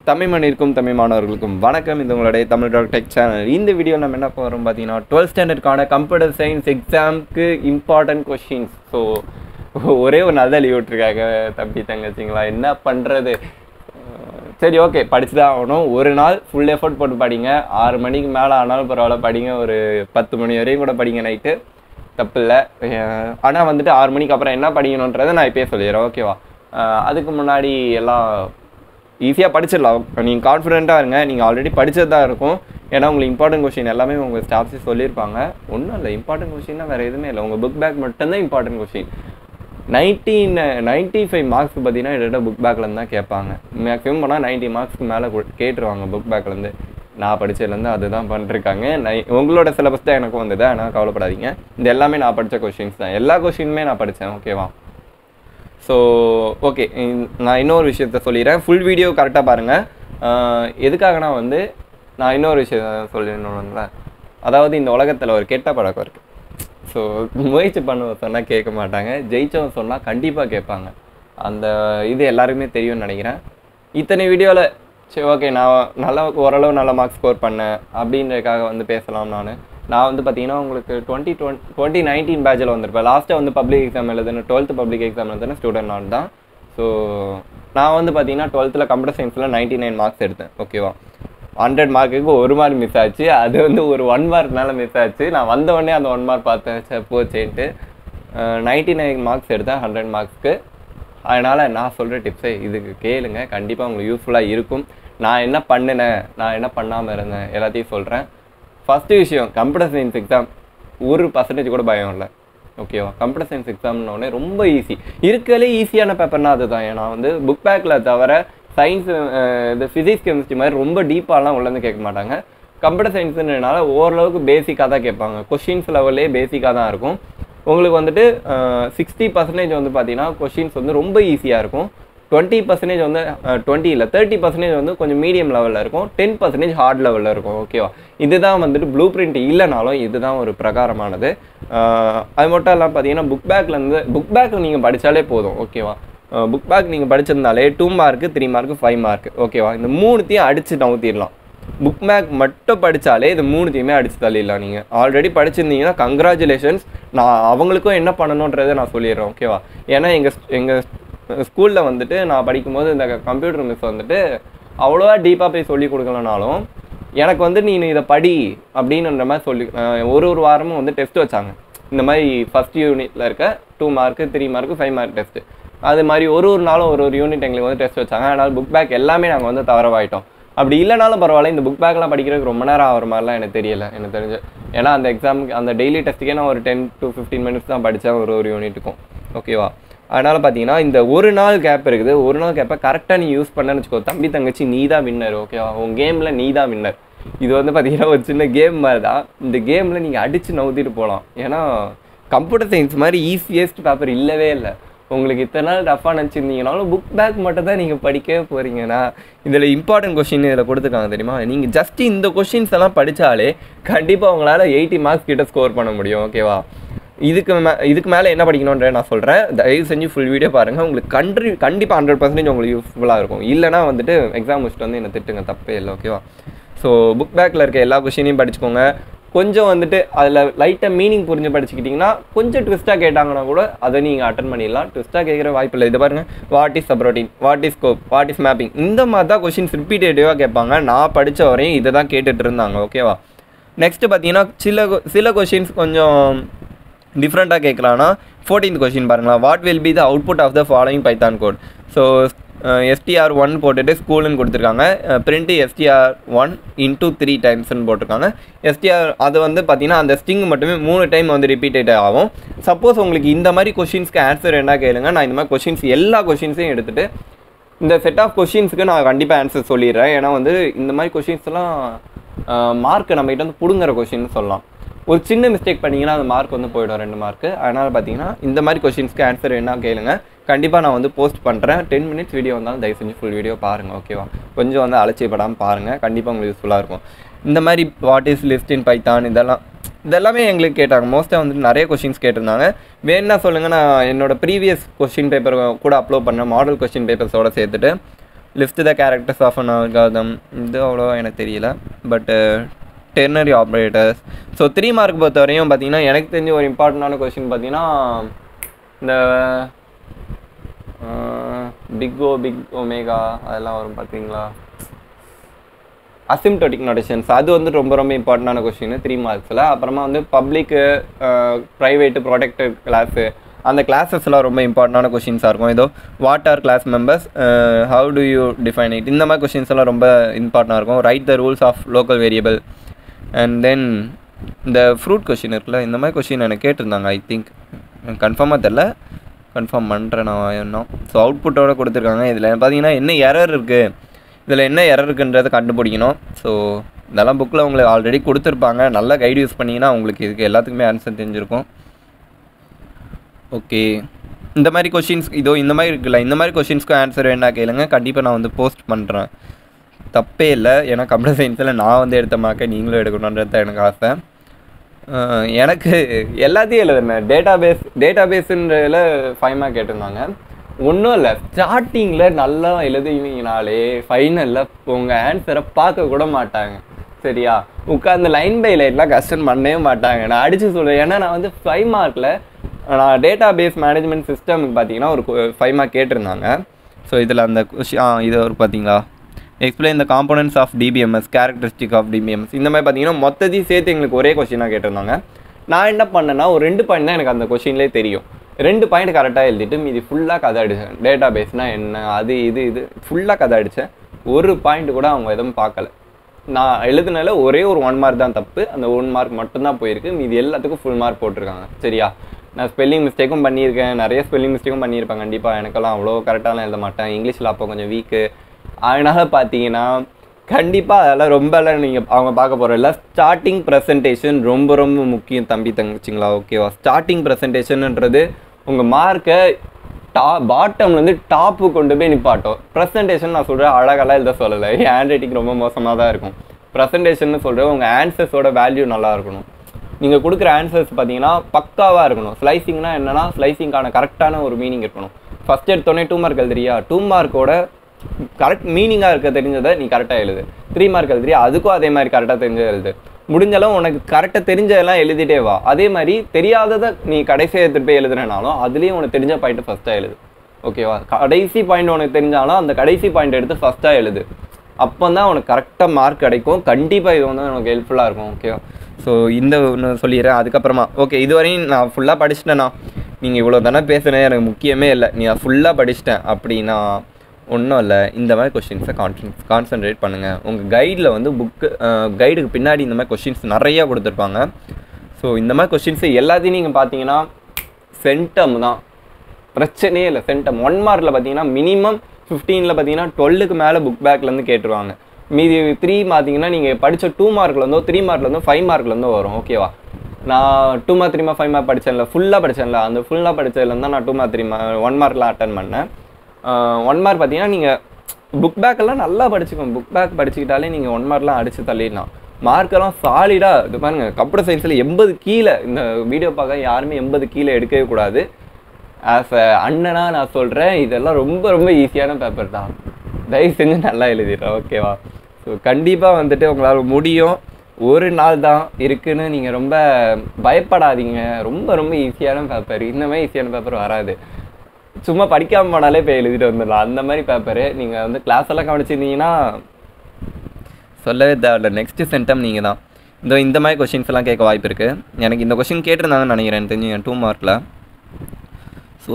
தமிழ் மண்ணிற்கும் தமிழ் மாணவர்களுக்கும் வணக்கம் இது உங்களுடைய தமிழ் டாக் டெக் சேனல் இந்த வீடியோ நம்ம என்ன போகிறோம் பார்த்தீங்கன்னா டுவெல்த் ஸ்டாண்டர்டுக்கான கம்ப்யூட்டர் சயின்ஸ் எக்ஸாமுக்கு இம்பார்ட்டன்ட் கொஷின்ஸ் ஸோ ஒரே ஒரு நல்ல லீவ் விட்ருக்காங்க தம்பி தங்கச்சிங்களா என்ன பண்ணுறது சரி ஓகே படிச்சு தான் ஆகணும் ஒரு நாள் ஃபுல் எஃபோர்ட் போட்டு படிங்க ஆறு மணிக்கு மேலே ஆனாலும் பரவாயில்ல படிங்க ஒரு பத்து மணி வரையும் கூட படிங்க நைட்டு தப்பு இல்லை ஆனால் வந்துட்டு ஆறு மணிக்கு அப்புறம் என்ன படிக்கணுன்றதை நான் இப்பயே சொல்லிடுறேன் ஓகேவா அஹ் அதுக்கு முன்னாடி எல்லாம் ஈஸியாக படிச்சிடலாம் நீங்கள் கான்ஃபிடென்ட்டாக இருங்க நீங்கள் ஆல்ரெடி படிச்சது தான் இருக்கும் ஏன்னா உங்களுக்கு இம்பார்ட்டன்ட் கொஷின் எல்லாமே உங்கள் ஸ்டாஃப்ஸே சொல்லியிருப்பாங்க ஒன்றும் இல்லை இம்பார்ட்டன்ட் கொஷின்னா வேறு எதுவுமே இல்லை உங்கள் புக் பேக் மட்டும்தான் important question nineteen ninety five marks பார்த்தீங்கன்னா என்னோட புக் பேக்லேருந்து தான் கேட்பாங்க மேக்ஸிமம் போனால் நைன்ட்டி மார்க்ஸ்க்கு மேலே கேட்டுருவாங்க புக் பேக்லேருந்து நான் படிச்சதுலேருந்து அதுதான் பண்ணிருக்காங்க நை உங்களோட சிலபஸ் தான் எனக்கு வந்தது ஆனால் கவலைப்படாதீங்க இந்த எல்லாமே நான் படித்த கொஷின்ஸ் தான் எல்லா கொஷினுமே நான் படித்தேன் ஓகேவா ஸோ ஓகே நான் இன்னொரு விஷயத்த சொல்லிடுறேன் ஃபுல் வீடியோ கரெக்டாக பாருங்கள் எதுக்காகனா வந்து நான் இன்னொரு விஷயம் சொல்லிடணும்ல அதாவது இந்த உலகத்தில் ஒரு கெட்ட பழக்கம் இருக்குது ஸோ முயற்சி பண்ணுவ சொன்னால் கேட்க மாட்டாங்க ஜெயிச்சவன் சொன்னால் கண்டிப்பாக கேட்பாங்க அந்த இது எல்லாருக்குமே தெரியும்னு நினைக்கிறேன் இத்தனை வீடியோவில் சரி ஓகே நான் நல்லா ஓரளவு நல்ல மார்க் ஸ்கோர் பண்ணேன் அப்படின்றதுக்காக வந்து பேசலாம் நான் நான் வந்து பார்த்தீங்கன்னா உங்களுக்கு டுவெண்ட்டி டுவெண்ட் டுவெண்ட்டி நைன்டீன் பேட்சில் வந்திருப்பேன் லாஸ்ட்டாக வந்து பப்ளிக் எக்ஸாம் எழுதுன டுவெல்த்து பப்ளிக் எக்ஸாம் எழுதுன ஸ்டூடெண்ட் நான் தான் ஸோ நான் வந்து பார்த்தீங்கன்னா டுவெல்த்தில் கம்ப்யூட்டர் சயின்ஸில் நைன்ட்டி நைன் மார்க்ஸ் எடுத்தேன் ஓகேவா ஹண்ட்ரட் மார்க்குக்கு ஒரு மார்க் மிஸ் ஆச்சு அது வந்து ஒரு ஒன் மார்க்னால மிஸ் ஆச்சு நான் வந்த உடனே அந்த ஒன் மார்க் பார்த்தேன் சரி போச்சேன்ட்டு நைன்ட்டி நைன் மார்க்ஸ் எடுத்தேன் ஹண்ட்ரட் மார்க்ஸ்க்கு அதனால் நான் சொல்கிற டிப்ஸை இதுக்கு கேளுங்க கண்டிப்பாக உங்களுக்கு யூஸ்ஃபுல்லாக இருக்கும் நான் என்ன பண்ணினேன் நான் என்ன பண்ணாமல் இருந்தேன் எல்லாத்தையும் சொல்கிறேன் ஃபஸ்ட்டு விஷயம் கம்ப்யூட்டர் சயின்ஸ் எக்ஸாம் ஒரு பர்சன்டேஜ் கூட பயம் இல்லை ஓகேவா கம்ப்யூட்டர் சயின்ஸ் எக்ஸாம்னோடனே ரொம்ப ஈஸி இருக்கலே ஈஸியான பேப்பர்னா அதுதான் ஏன்னா வந்து புக் பேக்கில் தவிர சயின்ஸ் இந்த ஃபிசிக்ஸ் கெமிஸ்ட்ரி மாதிரி ரொம்ப டீப்பாலாம் உள்ளேருந்து கேட்க மாட்டாங்க கம்ப்யூட்டர் சயின்ஸுன்றனால ஓரளவுக்கு பேசிக்காக தான் கேட்பாங்க கொஷின்ஸ் லெவல்லே பேசிக்காக தான் இருக்கும் உங்களுக்கு வந்துட்டு சிக்ஸ்டி பர்சன்டேஜ் வந்து பார்த்தீங்கன்னா கொஷின்ஸ் வந்து ரொம்ப ஈஸியாக இருக்கும் டுவெண்ட்டி பர்சன்டேஜ் வந்து டுவெண்ட்டி இல்லை தேர்ட்டி பர்சன்டேஜ் வந்து கொஞ்சம் மீடியம் லெவலில் இருக்கும் டென் பர்சன்டேஜ் ஹார்ட் லெவலில் இருக்கும் ஓகேவா இதுதான் வந்துட்டு ப்ளூ பிரிண்ட் இல்லைனாலும் இதுதான் ஒரு பிரகாரமானது அது மட்டும் இல்லாமல் பார்த்தீங்கன்னா புக் பேக்லேருந்து புக் பேக்கில் நீங்கள் படித்தாலே போதும் ஓகேவா புக் பேக் நீங்கள் படிச்சிருந்தாலே two mark three mark five mark ஓகேவா இந்த மூணுத்தையும் அடித்து நவுத்திடலாம் புக் பேக் மட்டும் படித்தாலே இது மூணுத்தையுமே அடித்து தள்ளிடலாம் நீங்கள் ஆல்ரெடி படிச்சிருந்தீங்கன்னா கங்க்ராச்சுலேஷன்ஸ் நான் அவங்களுக்கும் என்ன பண்ணணுன்றதை நான் சொல்லிடுறேன் ஓகேவா ஏன்னா எங்கள் எங்கள் ஸ்கூலில் வந்துட்டு நான் படிக்கும்போது இந்த கம்ப்யூட்டர் மிஸ் வந்துட்டு அவ்வளோவா டீப்பாக போய் சொல்லி கொடுக்கலனாலும் எனக்கு வந்து நீ இதை படி அப்படின்ற மாதிரி சொல்லி ஒரு ஒரு வாரமும் வந்து டெஸ்ட் வச்சாங்க இந்த மாதிரி ஃபஸ்ட் யூனிட்டில் இருக்க two mark three mark five mark test அது மாதிரி ஒரு ஒரு நாளும் ஒரு ஒரு யூனிட் எங்களுக்கு வந்து டெஸ்ட் வச்சாங்க அதனால் புக் பேக் எல்லாமே நாங்கள் வந்து தவறவாயிட்டோம் அப்படி இல்லைனாலும் பரவாயில்ல இந்த புக் பேக்லாம் படிக்கிறதுக்கு ரொம்ப நேரம் ஆகிற மாதிரிலாம் எனக்கு தெரியல எனக்கு தெரிஞ்சு ஏன்னா அந்த எக்ஸாமுக்கு அந்த டெய்லி டெஸ்ட்டுக்கே நான் ஒரு டென் டு ஃபிஃப்டீன் மினிட்ஸ் தான் படித்தேன் ஒரு ஒரு யூனிட்டுக்கும் ஓகேவா அதனால் பார்த்தீங்கன்னா இந்த ஒரு நாள் கேப் இருக்குது ஒரு நாள் கேப்பை கரெக்டாக நீ யூஸ் பண்ணன்னு வச்சுக்கோ தம்பி தங்கச்சி நீ தான் வின்னர் ஓகேவா உன் கேமில் நீ தான் வின்னர் இது வந்து பார்த்தீங்கன்னா ஒரு சின்ன கேம் மாதிரி தான் இந்த கேமில் நீங்கள் அடித்து நவுத்திட்டு போகலாம் ஏன்னா கம்ப்யூட்டர் சயின்ஸ் மாதிரி ஈஸியஸ்ட் பேப்பர் இல்லவே இல்லை உங்களுக்கு இத்தனை நாள் டஃப்பாக நினச்சிருந்தீங்கனாலும் புக் பேக் மட்டும் தான் நீங்கள் படிக்கவே போகிறீங்கன்னா இதில் இம்பார்ட்டன்ட் கொஷின் இதில் கொடுத்துருக்காங்க தெரியுமா நீங்கள் ஜஸ்ட் இந்த கொஷின்ஸ் எல்லாம் படித்தாலே கண்டிப்பாக உங்களால் எயிட்டி மார்க்ஸ் கிட்ட ஸ்கோர் பண்ண முடியும் ஓகேவா இதுக்கு மே இதுக்கு மேலே என்ன படிக்கணுன்ற நான் சொல்கிறேன் தயவு செஞ்சு ஃபுல் வீடியோ பாருங்கள் உங்களுக்கு கண்ட்ரி கண்டிப்பாக ஹண்ட்ரட் பர்சன்டேஜ் உங்களுக்கு யூஸ்ஃபுல்லாக இருக்கும் இல்லைனா வந்துட்டு எக்ஸாம் முடிச்சுட்டு வந்து என்ன திட்டுங்க தப்பே இல்லை ஓகேவா ஸோ புக் பேக்கில் இருக்க எல்லா கொஷினையும் படிச்சுக்கோங்க கொஞ்சம் வந்துட்டு அதில் லைட்டாக மீனிங் புரிஞ்சு படிச்சுக்கிட்டிங்கன்னா கொஞ்சம் ட்விஸ்ட்டாக கேட்டாங்கன்னா கூட அதை நீங்கள் அட்டன் பண்ணிடலாம் ட்விஸ்ட்டாக கேட்குற வாய்ப்பு இல்லை இது பாருங்கள் what is subroutine what is scope what is mapping இந்த மாதிரி தான் கொஷின்ஸ் ரிப்பீட்டேட்டிவாக கேட்பாங்க நான் படித்த வரையும் இதை தான் கேட்டுட்டு இருந்தாங்க ஓகேவா நெக்ஸ்ட்டு பார்த்தீங்கன்னா சில சில கொஷின்ஸ் கொஞ்சம் டிஃப்ரெண்ட்டாக கேட்கலான்னா ஃபோர்டீன்த் கொஷின் பாருங்களா what will be the output of the following Python code so S T R one போட்டுட்டு ஸ்கூலுன்னு கொடுத்துருக்காங்க print S T R one into three டைம்ஸ்னு போட்டிருக்காங்க எஸ்டிஆர் அது வந்து பார்த்தீங்கன்னா அந்த ஸ்டிங் மட்டுமே மூணு டைம் வந்து ரிப்பீட்டட் ஆகும் சப்போஸ் உங்களுக்கு இந்த மாதிரி கொஷின்ஸ்க்கு ஆன்சர் என்ன கேளுங்க நான் இந்த மாதிரி கொஷின்ஸ் எல்லா கொஷின்ஸையும் எடுத்துகிட்டு இந்த செட் ஆஃப் கொஷின்ஸுக்கு நான் கண்டிப்பாக ஆன்சர் சொல்லிடுறேன் ஏன்னா வந்து இந்த மாதிரி கொஷின்ஸ்லாம் மார்க் நம்மகிட்ட வந்து பிடுங்குற கொஷின் சொல்லலாம் ஒரு சின்ன மிஸ்டேக் பண்ணிங்கன்னா அந்த மார்க் வந்து போயிடும் ரெண்டு மார்க்கு அதனால் பார்த்தீங்கன்னா இந்த மாதிரி கொஷின்ஸ்க்கு ஆன்சர் என்ன கேளுங்க கண்டிப்பாக நான் வந்து போஸ்ட் பண்ணுறேன் டென் மினிட்ஸ் வீடியோ வந்தாலும் தயவு செஞ்சு ஃபுல் வீடியோ பாருங்கள் ஓகேவா கொஞ்சம் வந்து அலட்சியப்படாமல் பாருங்கள் கண்டிப்பாக உங்களுக்கு யூஸ்ஃபுல்லாக இருக்கும் இந்த மாதிரி what is list in Python இதெல்லாம் இதெல்லாமே எங்களுக்கு கேட்டாங்க மோஸ்ட்டாக வந்துட்டு நிறைய கொஷின்ஸ் கேட்டிருந்தாங்க வேணுன்னா சொல்லுங்கள் நான் என்னோட ப்ரீவியஸ் கொஷின் பேப்பர் கூட அப்லோட் பண்ண மாடல் கொஷின் பேப்பர்ஸோட சேர்த்துட்டு list the characters of an algorithm இது அவ்வளோ எனக்கு தெரியல but ternary operators so three mark பொறுத்த வரையும் பார்த்தீங்கன்னா எனக்கு தெரிஞ்ச ஒரு இம்பார்ட்டண்டான கொஷின் பார்த்தீங்கன்னா இந்த பிக் ஓ பிக் ஒமேகா அதெல்லாம் வரும் பார்த்தீங்களா அசிம்டோட்டிக் நோட்டேஷன்ஸ் அது வந்து ரொம்ப ரொம்ப இம்பார்ட்டண்டான கொஷின் த்ரீ மார்க்ஸில் அப்புறமா வந்து பப்ளிக்கு ப்ரைவேட்டு ப்ரொடெக்டட் கிளாஸு அந்த கிளாஸஸ்லாம் ரொம்ப இம்பார்ட்டண்டான கொஷின்ஸாக இருக்கும் ஏதோ what are class members how do you define it இந்த மாதிரி கொஷின்ஸ் எல்லாம் ரொம்ப இம்பார்ட்டண்டாக இருக்கும் write the rules of local variable and then இந்த ஃப்ரூட் கொஷின் இருக்குல்ல இந்த மாதிரி கொஷின் எனக்கு கேட்டிருந்தாங்க ஐ திங்க் கன்ஃபார்மாக தெரில கன்ஃபார்ம் பண்ணுறேன் நான் இன்னும் ஸோ அவுட்புட்டோட கொடுத்துருக்காங்க இதில் பார்த்தீங்கன்னா என்ன எரர் இருக்குது இதில் என்ன எரர் இருக்குன்றதை கண்டுபிடிக்கணும் ஸோ இதெல்லாம் புக்கில் உங்களுக்கு ஆல்ரெடி கொடுத்துருப்பாங்க நல்லா கைடு யூஸ் பண்ணிங்கன்னா உங்களுக்கு இதுக்கு எல்லாத்துக்குமே ஆன்சர் தெரிஞ்சிருக்கும் ஓகே இந்த மாதிரி கொஷின்ஸ் இதோ இந்த மாதிரி இருக்குல்ல இந்த மாதிரி கொஷின்ஸ்க்கு ஆன்சர் வேணா கேளுங்க கண்டிப்பாக நான் வந்து போஸ்ட் பண்ணுறேன் தப்பே இல்லை ஏன்னா கம்ப்யூட்டர் சயின்ஸில் நான் வந்து எடுத்த மார்க்கை நீங்களும் எடுக்கணுன்றது தான் எனக்கு ஆசை அஹ் எனக்கு எல்லாத்தையும் எழுதுனேன் டேட்டா பேஸ் டேட்டா பேஸுன்றதில் ஃபைவ் மார்க் கேட்டிருந்தாங்க ஒன்றும் இல்லை ஸ்டார்டிங்கில் நல்லா எழுதுவீங்கனாலே ஃபைனலில் உங்கள் ஆன்சரை பார்க்க கூட மாட்டாங்க சரியா உட்காந்து லைன் பை லைன்லாம் கஷ்டம் பண்ணவே மாட்டாங்க நான் அடித்து சொல்கிறேன் ஏன்னா நான் வந்து ஃபைவ் மார்க்கில் நான் டேட்டா பேஸ் மேனேஜ்மெண்ட் சிஸ்டமுக்கு பார்த்தீங்கன்னா ஒரு ஃபைவ் மார்க் கேட்டிருந்தாங்க ஸோ இதில் அந்த கொஷி ஆ இது ஒரு பார்த்தீங்களா explain the components of DBMS characteristic of DBMS இந்த மாதிரி பார்த்தீங்கன்னா மொத்தத்தையும் சேர்த்து எங்களுக்கு ஒரே கொஷினாக கேட்டிருந்தாங்க நான் என்ன பண்ணேன்னா ஒரு ரெண்டு பாயிண்ட் தான் எனக்கு அந்த கொஷின்லேயே தெரியும் ரெண்டு பாயிண்ட் கரெக்டாக எழுதிட்டு மீதி ஃபுல்லாக கதை அடித்தேன் டேட்டா பேஸ்னால் என்ன அது இது இது ஃபுல்லாக கதை அடித்தேன் ஒரு பாயிண்ட் கூட அவங்க எதுவும் பார்க்கல நான் எழுதுனால ஒரே ஒரு ஒன் மார்க் தான் தப்பு அந்த ஒன் மார்க் மட்டும்தான் போயிருக்கு மீதி எல்லாத்துக்கும் ஃபுல் மார்க் போட்டிருக்காங்க சரியா நான் ஸ்பெல்லிங் மிஸ்டேக்கும் பண்ணியிருக்கேன் நிறைய ஸ்பெல்லிங் மிஸ்டேக்கும் பண்ணியிருப்பேன் கண்டிப்பாக எனக்கெல்லாம் அவ்வளோ கரெக்டாலாம் எழுத மாட்டேன் இங்கிலீஷில் அப்போ கொஞ்சம் வீக்கு அதனால் பார்த்தீங்கன்னா கண்டிப்பாக அதெல்லாம் ரொம்பலாம் நீங்கள் அவங்க பார்க்க போகிற இல்லை ஸ்டார்டிங் ப்ரெசன்டேஷன் ரொம்ப ரொம்ப முக்கியம் தம்பி தங்கச்சிங்களா ஓகேவா ஸ்டார்டிங் ப்ரெசன்டேஷன்ன்றது உங்கள் மார்க்கை டா பாட்டம்லேருந்து டாப்பு கொண்டு போய் நிப்பாட்டும் ப்ரெசன்டேஷன் நான் சொல்கிறேன் அழகெல்லாம் எழுத சொல்லலை என் ஹேண்ட் ரைட்டிங் ரொம்ப மோசமாக தான் இருக்கும் ப்ரெசன்டேஷன் சொல்கிறேன் உங்கள் ஆன்சர்ஸோட வேல்யூ நல்லா இருக்கணும் நீங்கள் கொடுக்குற ஆன்சர்ஸ் பார்த்தீங்கன்னா பக்காவாக இருக்கணும் ஸ்லைசிங்னா என்னன்னா ஸ்லைசிங்கான கரெக்டான ஒரு மீனிங் இருக்கணும் ஃபஸ்ட் எடுத்தோடனே டூ மார்க் எழுதுறியா டூ மார்க்கோட கரெக்ட் மீனிங்காக இருக்க தெரிஞ்சதை நீ கரெக்டாக எழுது த்ரீ மார்க் எழுதுறியா அதுக்கும் அதே மாதிரி கரெக்டாக தெரிஞ்சதை எழுது முடிஞ்சளவு உனக்கு கரெக்டாக தெரிஞ்சதெல்லாம் எழுதிட்டே வா அதே மாதிரி தெரியாததை நீ கடைசியாக எடுத்துகிட்டு போய் எழுதுறனாலும் அதுலேயும் உனக்கு தெரிஞ்ச பாயிண்ட் ஃபஸ்ட்டாக எழுது ஓகேவா கடைசி பாயிண்ட் உனக்கு தெரிஞ்சாலும் அந்த கடைசி பாயிண்ட் எடுத்து ஃபஸ்ட்டாக எழுது அப்போ தான் உனக்கு கரெக்டாக மார்க் கிடைக்கும் கண்டிப்பாக இது வந்து உனக்கு ஹெல்ப்ஃபுல்லாக இருக்கும் ஓகேவா ஸோ இந்த ஒன்று சொல்லிடுறேன் அதுக்கப்புறமா ஓகே இதுவரையும் நான் ஃபுல்லாக படிச்சிட்டேண்ணா நீங்கள் இவ்வளோ தானே பேசுனேன் எனக்கு முக்கியமே இல்லை நீ ஃபுல்லாக படிச்சிட்டேன் அப்படின்னா ஒன்றும் இல்லை இந்த மாதிரி கொஷின்ஸை கான்சன் கான்சன்ட்ரேட் பண்ணுங்கள் உங்கள் கைடில் வந்து புக்கு கைடுக்கு பின்னாடி இந்த மாதிரி கொஷின்ஸ் நிறையா கொடுத்துருப்பாங்க ஸோ இந்த மாதிரி கொஷின்ஸு எல்லாத்தையும் நீங்கள் பார்த்தீங்கன்னா சென்டம் தான் பிரச்சனையே இல்லை சென்டம் ஒன் மார்க்கில் பார்த்தீங்கன்னா மினிமம் ஃபிஃப்டீனில் பார்த்தீங்கன்னா டுவெல்லுக்கு மேலே புக் பேக்லேருந்து கேட்டுருவாங்க மீதி த்ரீ பார்த்தீங்கன்னா நீங்கள் படித்த டூ மார்க்லேருந்தோ த்ரீ மார்க்லேருந்தோ ஃபைவ் மார்க்லேருந்தோ வரும் ஓகேவா நான் two mark three mark five mark படித்தேன்ல ஃபுல்லாக படித்தேன்ல அந்த ஃபுல்லாக படித்ததுலேருந்து தான் நான் two mark three mark one மார்க்லாம் அட்டன் பண்ணேன் ஒன் மார்க் பார்த்தீங்கன்னா நீங்கள் புக் பேக்கெல்லாம் நல்லா படிச்சுக்கோங்க புக் பேக் படிச்சுக்கிட்டாலே நீங்கள் ஒன் மார்க்லாம் அடித்து தள்ளிடலாம் மார்க்கெல்லாம் சாலிடாக இது பாருங்க கம்ப்யூட்டர் சயின்ஸில் எண்பது கீழே இந்த வீடியோ பார்க்க யாருமே எண்பது கீழே எடுக்கவே கூடாது ஆஸ் அ அண்ணனா நான் சொல்கிறேன் இதெல்லாம் ரொம்ப ரொம்ப ஈஸியான பேப்பர் தான் தயவு செஞ்சு நல்லா எழுதிடுறேன் ஓகேவா ஸோ கண்டிப்பாக வந்துட்டு உங்களால் முடியும் ஒரு நாள் தான் இருக்குன்னு நீங்கள் ரொம்ப பயப்படாதீங்க ரொம்ப ரொம்ப ஈஸியான பேப்பர் இந்த மாதிரி ஈஸியான பேப்பர் வராது சும்மா படிக்காமல் போனாலே போய் எழுதிட்டு வந்துடலாம் அந்த மாதிரி பேப்பரு நீங்கள் வந்து கிளாஸ் எல்லாம் கவனிச்சிருந்தீங்கன்னா சொல்லவே தேவையில்ல நெக்ஸ்ட்டு சென்டம் நீங்கள் தான் இந்த இந்த மாதிரி கொஷின்ஸ் எல்லாம் கேட்க வாய்ப்பு இருக்குது எனக்கு இந்த கொஷின் கேட்டிருந்தாங்கன்னு நினைக்கிறேன் எனக்கு தெரிஞ்சு என் டூ மார்க்கில் ஸோ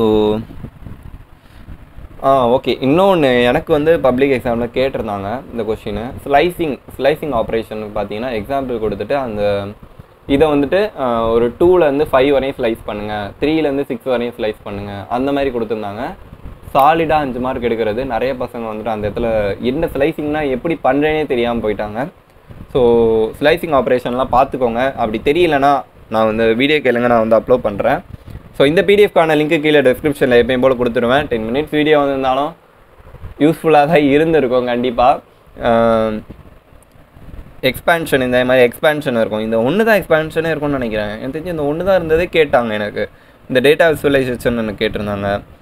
ஆ ஓகே இன்னொன்று எனக்கு வந்து பப்ளிக் எக்ஸாமில் கேட்டிருந்தாங்க இந்த கொஷின் ஸ்லைசிங் ஸ்லைசிங் ஆப்ரேஷனுக்கு பார்த்தீங்கன்னா எக்ஸாம்பிள் கொடுத்துட்டு அந்த இதை வந்துட்டு ஆஹ், ஒரு டூலேருந்து ஃபைவ் வரையும் ஸ்லைஸ் பண்ணுங்கள் த்ரீலேருந்து சிக்ஸ் வரையும் ஸ்லைஸ் பண்ணுங்கள் அந்த மாதிரி கொடுத்துருந்தாங்க சாலிடாக அஞ்சு மார்க் எடுக்கிறது நிறைய பசங்க வந்துட்டு அந்த இடத்துல என்ன ஸ்லைசிங்னா எப்படி பண்ணுறேனே தெரியாமல் போயிட்டாங்க ஸோ ஸ்லைசிங் ஆப்ரேஷன்லாம் பார்த்துக்கோங்க அப்படி தெரியலனா நான் வந்து வீடியோ கேளுங்க நான் வந்து அப்லோட் பண்ணுறேன் ஸோ இந்த பிடிஎஃப்கான லிங்க் கீழே டிஸ்கிரிப்ஷனில் எப்பயும் போல் கொடுத்துருவேன் டென் மினிட்ஸ் வீடியோ வந்திருந்தாலும் யூஸ்ஃபுல்லாக தான் இருந்திருக்கும் கண்டிப்பாக எக்ஸ்பேன்ஷன் இந்த மாதிரி எக்ஸ்பேன்ஷன் இருக்கும் இந்த ஒன்று தான் எக்ஸ்பேன்ஷனே இருக்கும்னு நினைக்கிறேன் எனக்கு தெரிஞ்சு இந்த ஒன்று தான் இருந்ததே கேட்டாங்க எனக்கு இந்த டேட்டா விசுவலைசேஷன் எனக்கு கேட்டிருந்தாங்க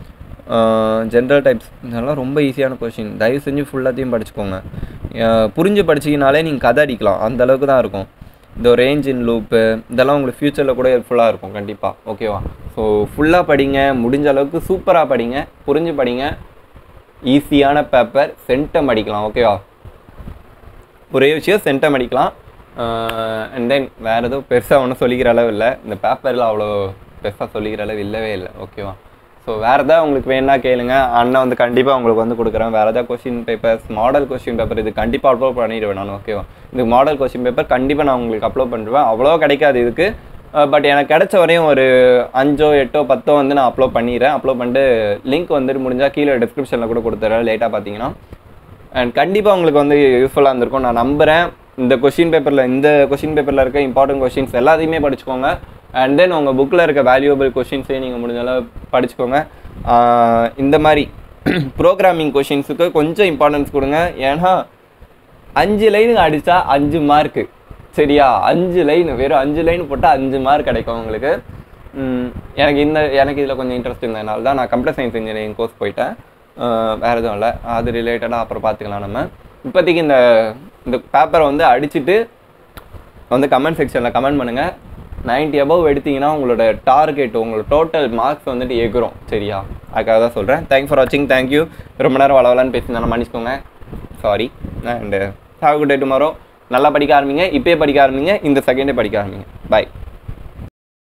ஜென்ரல் டைப்ஸ் இதெல்லாம் ரொம்ப ஈஸியான கொஷின் தயவு செஞ்சு ஃபுல்லாத்தையும் படிச்சுக்கோங்க அஹ் புரிஞ்சு படிச்சிங்கனாலே நீங்கள் கதை அடிக்கலாம் அந்த அளவுக்கு தான் இருக்கும் இந்த ரேஞ்ச் இன் லூப்பு இதெல்லாம் உங்களுக்கு ஃப்யூச்சரில் கூட ஹெல்ப்ஃபுல்லாக இருக்கும் கண்டிப்பாக ஓகேவா ஸோ ஃபுல்லாக படிங்க முடிஞ்ச அளவுக்கு சூப்பராக படிங்க புரிஞ்சு படிங்க ஈஸியான பேப்பர் சென்டம் அடிக்கலாம் ஓகேவா ஒரே விஷயம் சென்டம் அடிக்கலாம் அண்ட் தென் வேறு எதுவும் பெருசாக ஒன்றும் சொல்லிக்கிற அளவு இல்லை இந்த பேப்பரில் அவ்வளோ பெருசாக சொல்லிக்கிற அளவு இல்லவே இல்லை ஓகேவா ஸோ வேறு எதாவது உங்களுக்கு வேணா கேளுங்க அண்ணன் வந்து கண்டிப்பாக உங்களுக்கு வந்து கொடுக்குறேன் வேறு எதாவது question papers model question paper இது கண்டிப்பாக அப்லோட் பண்ணிடுவேன் நான் ஓகேவா இந்த மாடல் கொஸ்டின் பேப்பர் கண்டிப்பாக நான் உங்களுக்கு அப்லோட் பண்ணிடுவேன் அவ்வளோ கிடைக்காது இதுக்கு பட் எனக்கு கிடைச்ச வரையும் ஒரு அஞ்சோ எட்டோ பத்தோ வந்து நான் அப்லோட் பண்ணிடுறேன் அப்லோட் பண்ணிட்டு லிங்க் வந்துட்டு முடிஞ்சால் கீழே டிஸ்கிரிப்ஷனில் கூட கொடுத்துறேன் லேட்டாக பார்த்தீங்கன்னா அண்ட் கண்டிப்பாக உங்களுக்கு வந்து யூஸ்ஃபுல்லாக இருந்திருக்கும் நான் நம்புகிறேன் இந்த கொஷின் பேப்பரில் இந்த கொஷின் பேப்பரில் இருக்க இம்பார்ட்டன்ட் கொஷின்ஸ் எல்லாத்தையுமே படிச்சுக்கோங்க அண்ட் தென் உங்கள் புக்கில் இருக்க வேல்யூபிள் கொஷின்ஸையும் நீங்கள் முடிஞ்ச அளவு படிச்சுக்கோங்க ஆஹ் இந்த மாதிரி ப்ரோக்ராமிங் கொஷின்ஸுக்கு கொஞ்சம் இம்பார்ட்டன்ஸ் கொடுங்க ஏன்னா அஞ்சு லைன் அடித்தா அஞ்சு மார்க்கு சரியா அஞ்சு லைன் வெறும் அஞ்சு லைன் போட்டால் அஞ்சு மார்க் கிடைக்கும் உங்களுக்கு உம், எனக்கு இந்த எனக்கு இதில் கொஞ்சம் இன்ட்ரெஸ்ட் இருந்ததுனால தான் நான் கம்ப்யூட்டர் சயின்ஸ் இன்ஜினியரிங் கோர்ஸ் போயிட்டேன் ஆஹ் வேறு எதுவும் இல்லை அது ரிலேட்டடாக அப்புறம் பார்த்துக்கலாம் நம்ம இப்போதைக்கு இந்த இந்த பேப்பரை வந்து அடிச்சுட்டு வந்து கமெண்ட் செக்ஷனில் கமெண்ட் பண்ணுங்கள் 90 above எடுத்தீங்கன்னா உங்களோட டார்கெட் உங்களோட டோட்டல் மார்க்ஸ் வந்துட்டு எகுரும் சரியா அதுக்காக தான் சொல்கிறேன் தேங்க் ஃபார் வாட்சிங் தேங்க்யூ ரொம்ப நேரம் வளவலான்னு பேசியிருந்தாலும் மன்னிச்சுக்கோங்க sorry and have good day tomorrow நல்லா படிக்க ஆரம்பிங்க இப்பயே படிக்க ஆரம்பிங்க இந்த செகண்டே படிக்க ஆரம்பிங்க பாய்